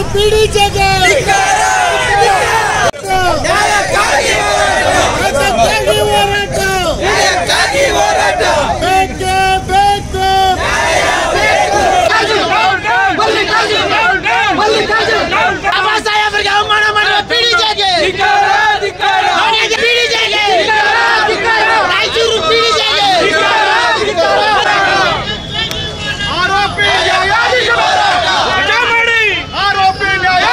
ಪೀಡಿತೆಗೆ ಅದಕ್ಕಾಗಿ ಹೋರಾಟ ಬೇಕೇ ಬೇಕು ಬಾಬಾ ಸಾಹೇಬರಿಗೆ ಅವಮಾನ ಮಾಡುವ ಪೀಡಿತೆಗೆ ಪೀಡಿತೆಗೆ ರಾಯಚೂರು ಪೀಡಿತೆಗೆ ಆರೋಪಿ ನ್ಯಾಯಾಧೀಶ ಆರೋಪಿ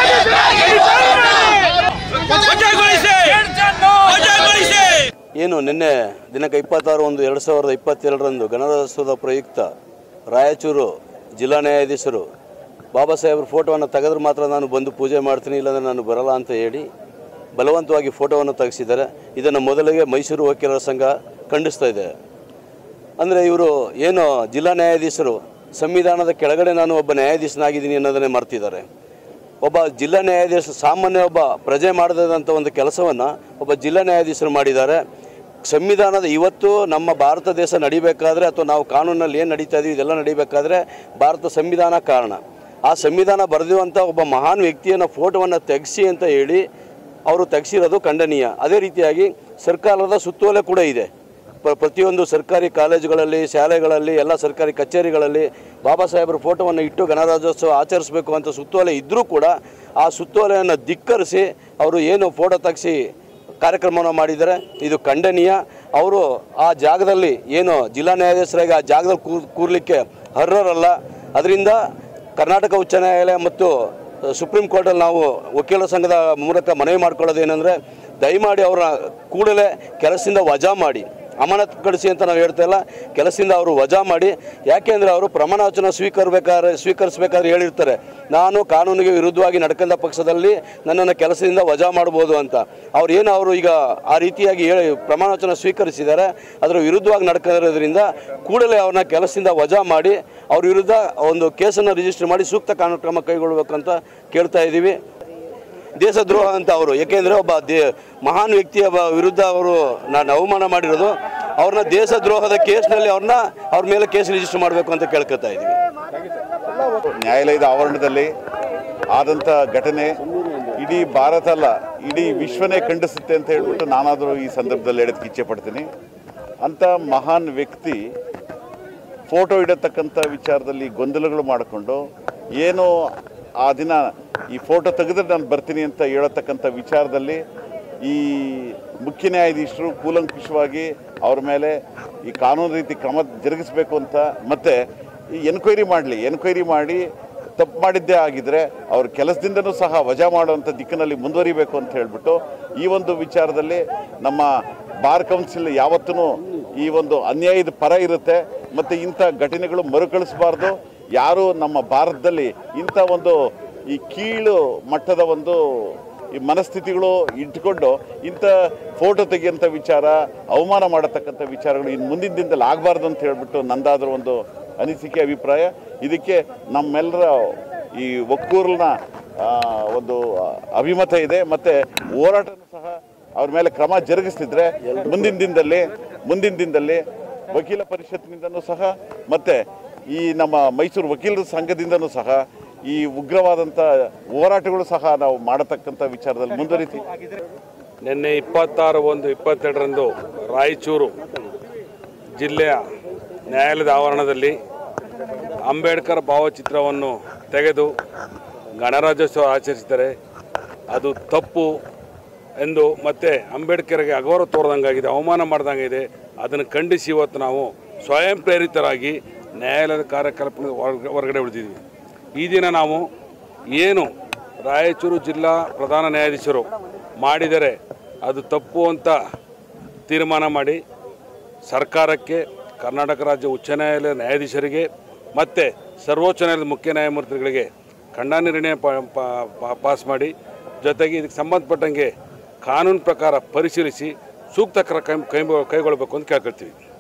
ಏನು ನಿನ್ನೆ ದಿನಾಂಕ ಇಪ್ಪತ್ತಾರು ಒಂದು ಎರಡು ಸಾವಿರದ ಇಪ್ಪತ್ತೆರಡರಂದು ಗಣರಾಜ್ಯೋತ್ಸವದ ಪ್ರಯುಕ್ತ ರಾಯಚೂರು ಜಿಲ್ಲಾ ನ್ಯಾಯಾಧೀಶರು ಬಾಬಾ ಸಾಹೇಬ್ರ ಫೋಟೋವನ್ನು ತೆಗೆದ್ರೆ ಮಾತ್ರ ನಾನು ಬಂದು ಪೂಜೆ ಮಾಡ್ತೀನಿ ಇಲ್ಲಾಂದರೆ ನಾನು ಬರಲ್ಲ ಅಂತ ಹೇಳಿ ಬಲವಂತವಾಗಿ ಫೋಟೋವನ್ನು ತೆಗೆಸಿದ್ದಾರೆ ಇದನ್ನು ಮೊದಲಿಗೆ ಮೈಸೂರು ವಕೀಲರ ಸಂಘ ಖಂಡಿಸ್ತಾ ಇದೆ ಅಂದರೆ ಇವರು ಏನು ಜಿಲ್ಲಾ ನ್ಯಾಯಾಧೀಶರು ಸಂವಿಧಾನದ ಕೆಳಗಡೆ ನಾನು ಒಬ್ಬ ನ್ಯಾಯಾಧೀಶನಾಗಿದ್ದೀನಿ ಅನ್ನೋದನ್ನೇ ಮರ್ತಿದ್ದಾರೆ ಒಬ್ಬ ಜಿಲ್ಲಾ ನ್ಯಾಯಾಧೀಶ ಸಾಮಾನ್ಯ ಒಬ್ಬ ಪ್ರಜೆ ಮಾಡದಂಥ ಒಂದು ಕೆಲಸವನ್ನು ಒಬ್ಬ ಜಿಲ್ಲಾ ನ್ಯಾಯಾಧೀಶರು ಮಾಡಿದ್ದಾರೆ ಸಂವಿಧಾನದ ಇವತ್ತು ನಮ್ಮ ಭಾರತ ದೇಶ ನಡಿಬೇಕಾದ್ರೆ ಅಥವಾ ನಾವು ಕಾನೂನಲ್ಲಿ ಏನು ನಡೀತಾ ಇದೀವಿ ಇದೆಲ್ಲ ನಡಿಬೇಕಾದ್ರೆ ಭಾರತ ಸಂವಿಧಾನ ಕಾರಣ ಆ ಸಂವಿಧಾನ ಬರೆದಿರುವಂಥ ಒಬ್ಬ ಮಹಾನ್ ವ್ಯಕ್ತಿಯನ್ನು ಫೋಟೋವನ್ನು ತೆಗೆಸಿ ಅಂತ ಹೇಳಿ ಅವರು ತೆಗೆಸಿರೋದು ಖಂಡನೀಯ ಅದೇ ರೀತಿಯಾಗಿ ಸರ್ಕಾರದ ಸುತ್ತೋಲೆ ಕೂಡ ಇದೆ ಪ್ರ- ಪ್ರತಿಯೊಂದು ಸರ್ಕಾರಿ ಕಾಲೇಜುಗಳಲ್ಲಿ ಶಾಲೆಗಳಲ್ಲಿ ಎಲ್ಲ ಸರ್ಕಾರಿ ಕಚೇರಿಗಳಲ್ಲಿ ಬಾಬಾ ಸಾಹೇಬ್ರ ಫೋಟೋವನ್ನು ಇಟ್ಟು ಗಣರಾಜ್ಯೋತ್ಸವ ಆಚರಿಸಬೇಕು ಅಂತ ಸುತ್ತೋಲೆ ಇದ್ದರೂ ಕೂಡ ಆ ಸುತ್ತೋಲೆಯನ್ನು ಧಿಕ್ಕರಿಸಿ ಅವರು ಏನು ಫೋಟೋ ತೆಗೆಸಿ ಕಾರ್ಯಕ್ರಮವನ್ನು ಮಾಡಿದ್ದಾರೆ ಇದು ಖಂಡನೀಯ ಅವರು ಆ ಜಾಗದಲ್ಲಿ ಏನು ಜಿಲ್ಲಾ ನ್ಯಾಯಾಧೀಶರಾಗಿ ಆ ಜಾಗದಲ್ಲಿ ಕೂರ್ ಕೂರ್ಲಿಕ್ಕೆ ಅರ್ಹರಲ್ಲ ಅದರಿಂದ ಕರ್ನಾಟಕ ಉಚ್ಚ ನ್ಯಾಯಾಲಯ ಮತ್ತು ಸುಪ್ರೀಂ ಕೋರ್ಟಲ್ಲಿ ನಾವು ವಕೀಲರ ಸಂಘದ ಮೂಲಕ ಮನವಿ ಮಾಡ್ಕೊಳ್ಳೋದು ಏನಂದರೆ ದಯಮಾಡಿ ಅವರ ಕೂಡಲೇ ಕೆಲಸದಿಂದ ವಜಾ ಮಾಡಿ ಅಮಾನತು ಕಳಿಸಿ ಅಂತ ನಾವು ಹೇಳ್ತಾ ಇಲ್ಲ ಕೆಲಸದಿಂದ ಅವರು ವಜಾ ಮಾಡಿ ಯಾಕೆಂದರೆ ಅವರು ಪ್ರಮಾಣ ವಚನ ಸ್ವೀಕರಿಬೇಕಾದ್ರೆ ಸ್ವೀಕರಿಸಬೇಕಾದ್ರೆ ಹೇಳಿರ್ತಾರೆ ನಾನು ಕಾನೂನಿಗೆ ವಿರುದ್ಧವಾಗಿ ನಡ್ಕೊಂಡ ಪಕ್ಷದಲ್ಲಿ ನನ್ನನ್ನು ಕೆಲಸದಿಂದ ವಜಾ ಮಾಡ್ಬೋದು ಅಂತ ಅವ್ರು ಏನು ಅವರು ಈಗ ಆ ರೀತಿಯಾಗಿ ಹೇಳಿ ಪ್ರಮಾಣ ವಚನ ಸ್ವೀಕರಿಸಿದ್ದಾರೆ ಅದರ ವಿರುದ್ಧವಾಗಿ ನಡ್ಕೊಂಡಿರೋದ್ರಿಂದ ಕೂಡಲೇ ಅವ್ರನ್ನ ಕೆಲಸದಿಂದ ವಜಾ ಮಾಡಿ ಅವ್ರ ವಿರುದ್ಧ ಒಂದು ಕೇಸನ್ನು ರಿಜಿಸ್ಟರ್ ಮಾಡಿ ಸೂಕ್ತ ಕಾನೂನು ಕ್ರಮ ಕೈಗೊಳ್ಳಬೇಕಂತ ಕೇಳ್ತಾ ಇದ್ದೀವಿ ದೇಶದ್ರೋಹ ಅಂತ ಅವರು ಏಕೆಂದರೆ ಒಬ್ಬ ದೇ ಮಹಾನ್ ವ್ಯಕ್ತಿಯ ಬ- ವಿರುದ್ಧ ಅವರು ನಾನು ಅವಮಾನ ಮಾಡಿರೋದು ಅವ್ರನ್ನ ದೇಶದ್ರೋಹದ ಕೇಸ್ನಲ್ಲಿ ಅವ್ರನ್ನ ಅವ್ರ ಮೇಲೆ ಕೇಸ್ ರಿಜಿಸ್ಟರ್ ಮಾಡಬೇಕು ಅಂತ ಕೇಳ್ಕೊತಾ ಇದ್ದೀವಿ ನ್ಯಾಯಾಲಯದ ಆವರಣದಲ್ಲಿ ಆದಂಥ ಘಟನೆ ಇಡೀ ಭಾರತ ಅಲ್ಲ ಇಡೀ ವಿಶ್ವನೇ ಖಂಡಿಸುತ್ತೆ ಅಂತ ಹೇಳ್ಬಿಟ್ಟು ನಾನಾದರೂ ಈ ಸಂದರ್ಭದಲ್ಲಿ ಹೇಳೋದಕ್ಕೆ ಇಚ್ಛೆ ಪಡ್ತೀನಿ ಅಂಥ ಮಹಾನ್ ವ್ಯಕ್ತಿ ಫೋಟೋ ಇಡತಕ್ಕಂಥ ವಿಚಾರದಲ್ಲಿ ಗೊಂದಲಗಳು ಮಾಡಿಕೊಂಡು ಏನು ಆ ದಿನ ಈ ಫೋಟೋ ತೆಗೆದ್ರೆ ನಾನು ಬರ್ತೀನಿ ಅಂತ ಹೇಳತಕ್ಕಂಥ ವಿಚಾರದಲ್ಲಿ ಈ ಮುಖ್ಯ ನ್ಯಾಯಾಧೀಶರು ಕೂಲಂಕುಷವಾಗಿ ಅವ್ರ ಮೇಲೆ ಈ ಕಾನೂನು ರೀತಿ ಕ್ರಮ ಜರುಗಿಸಬೇಕು ಅಂತ ಮತ್ತೆ ಈ ಎನ್ಕ್ವೈರಿ ಮಾಡಲಿ ಎನ್ಕ್ವೈರಿ ಮಾಡಿ ತಪ್ಪು ಮಾಡಿದ್ದೇ ಆಗಿದ್ರೆ ಅವ್ರ ಕೆಲಸದಿಂದನೂ ಸಹ ವಜಾ ಮಾಡುವಂಥ ದಿಕ್ಕಿನಲ್ಲಿ ಮುಂದುವರಿಬೇಕು ಅಂತ ಹೇಳ್ಬಿಟ್ಟು ಈ ಒಂದು ವಿಚಾರದಲ್ಲಿ ನಮ್ಮ ಬಾರ್ ಕೌನ್ಸಿಲ್ ಯಾವತ್ತೂ ಈ ಒಂದು ಅನ್ಯಾಯದ ಪರ ಇರುತ್ತೆ ಮತ್ತು ಇಂಥ ಘಟನೆಗಳು ಮರುಕಳಿಸಬಾರ್ದು ಯಾರು ನಮ್ಮ ಭಾರತದಲ್ಲಿ ಇಂಥ ಒಂದು ಈ ಕೀಳು ಮಟ್ಟದ ಒಂದು ಈ ಮನಸ್ಥಿತಿಗಳು ಇಟ್ಕೊಂಡು ಇಂಥ ಫೋಟೋ ತೆಗೆಯುವಂಥ ವಿಚಾರ ಅವಮಾನ ಮಾಡತಕ್ಕಂಥ ವಿಚಾರಗಳು ಇನ್ನು ಮುಂದಿನ ದಿನದಲ್ಲಿ ಆಗಬಾರ್ದು ಅಂತ ಹೇಳ್ಬಿಟ್ಟು ನಂದಾದರೂ ಒಂದು ಅನಿಸಿಕೆ ಅಭಿಪ್ರಾಯ ಇದಕ್ಕೆ ನಮ್ಮೆಲ್ಲರ ಈ ಒಕ್ಕೂರಿನ ಆ, ಒಂದು ಅಭಿಮತ ಇದೆ ಮತ್ತು ಹೋರಾಟನೂ ಸಹ ಅವ್ರ ಮೇಲೆ ಕ್ರಮ ಜರುಗಿಸ್ತಿದ್ರೆ ಮುಂದಿನ ದಿನದಲ್ಲಿ ಮುಂದಿನ ದಿನದಲ್ಲಿ ವಕೀಲ ಪರಿಷತ್ನಿಂದನೂ ಸಹ ಮತ್ತು ಈ ನಮ್ಮ ಮೈಸೂರು ವಕೀಲರ ಸಂಘದಿಂದನೂ ಸಹ ಈ ಉಗ್ರವಾದಂಥ ಹೋರಾಟಗಳು ಸಹ ನಾವು ಮಾಡತಕ್ಕಂಥ ವಿಚಾರದಲ್ಲಿ ಮುಂದುವರಿತೀವಿ ನಿನ್ನೆ ಇಪ್ಪತ್ತಾರು ಒಂದು ಇಪ್ಪತ್ತೆರಡರಂದು ರಾಯಚೂರು ಜಿಲ್ಲೆಯ ನ್ಯಾಯಾಲಯದ ಆವರಣದಲ್ಲಿ ಅಂಬೇಡ್ಕರ್ ಭಾವಚಿತ್ರವನ್ನು ತೆಗೆದು ಗಣರಾಜ್ಯೋತ್ಸವ ಆಚರಿಸಿದರೆ ಅದು ತಪ್ಪು ಎಂದು ಮತ್ತೆ ಅಂಬೇಡ್ಕರ್ಗೆ ಅಗೌರವ ತೋರದಂಗಾಗಿದೆ ಅವಮಾನ ಮಾಡ್ದಂಗಿದೆ ಅದನ್ನು ಖಂಡಿಸಿ ಇವತ್ತು ನಾವು ಸ್ವಯಂ ಪ್ರೇರಿತರಾಗಿ ನ್ಯಾಯಾಲಯದ ಕಾರ್ಯಕಲಾಪ ಹೊರಗಡೆ ಉಳಿದಿದ್ವಿ ಈ ದಿನ ನಾವು ಏನು ರಾಯಚೂರು ಜಿಲ್ಲಾ ಪ್ರಧಾನ ನ್ಯಾಯಾಧೀಶರು ಮಾಡಿದರೆ ಅದು ತಪ್ಪು ಅಂತ ತೀರ್ಮಾನ ಮಾಡಿ ಸರ್ಕಾರಕ್ಕೆ ಕರ್ನಾಟಕ ರಾಜ್ಯ ಉಚ್ಚ ನ್ಯಾಯಾಲಯ ನ್ಯಾಯಾಧೀಶರಿಗೆ ಮತ್ತು ಸರ್ವೋಚ್ಚ ನ್ಯಾಯಾಲಯದ ಮುಖ್ಯ ನ್ಯಾಯಮೂರ್ತಿಗಳಿಗೆ ಖಂಡನ ನಿರ್ಣಯ ಪ- ಪ- ಪ- ಪಾಸ್ ಮಾಡಿ ಜೊತೆಗೆ ಇದಕ್ಕೆ ಸಂಬಂಧಪಟ್ಟಂಗೆ ಕಾನೂನು ಪ್ರಕಾರ ಪರಿಶೀಲಿಸಿ ಸೂಕ್ತ ಕ್ರ ಕೈ ಕೈ- ಕೈಗೊಳ್ಳಬೇಕು ಅಂತ ಕೇಳ್ಕೊಳ್ತೀವಿ